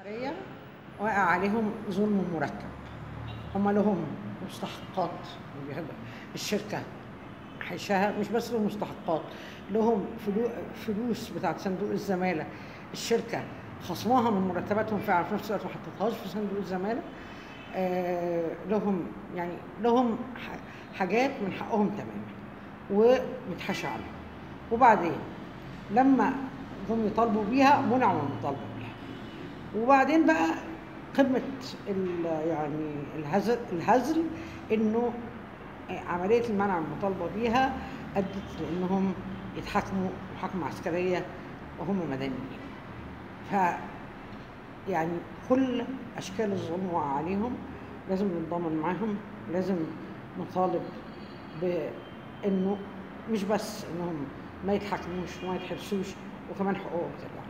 عسكرية واقع عليهم ظلم مركب هم لهم مستحقات الشركة حيشها مش بس لهم مستحقات لهم فلو فلوس بتاعت صندوق الزمالة الشركة خصمها من مرتباتهم فعلا في نفس الوقت ما حطتهاش في صندوق الزمالة آه لهم يعني لهم ح- حاجات من حقهم تماما ومتحاشى عليهم وبعدين لما جم يطالبوا بيها منعوا من المطالبه بيها وبعدين بقى قمه ال- يعني الهزل الهزل انه عمليه المنع من المطالبه بيها ادت لانهم يتحاكموا محاكمه عسكريه وهم مدنيين ف يعني كل اشكال الظلم وقع عليهم لازم نتضامن معاهم لازم نطالب بانه مش بس انهم ما يتحاكموش وما يتحبسوش وكمان حقوقهم ترجع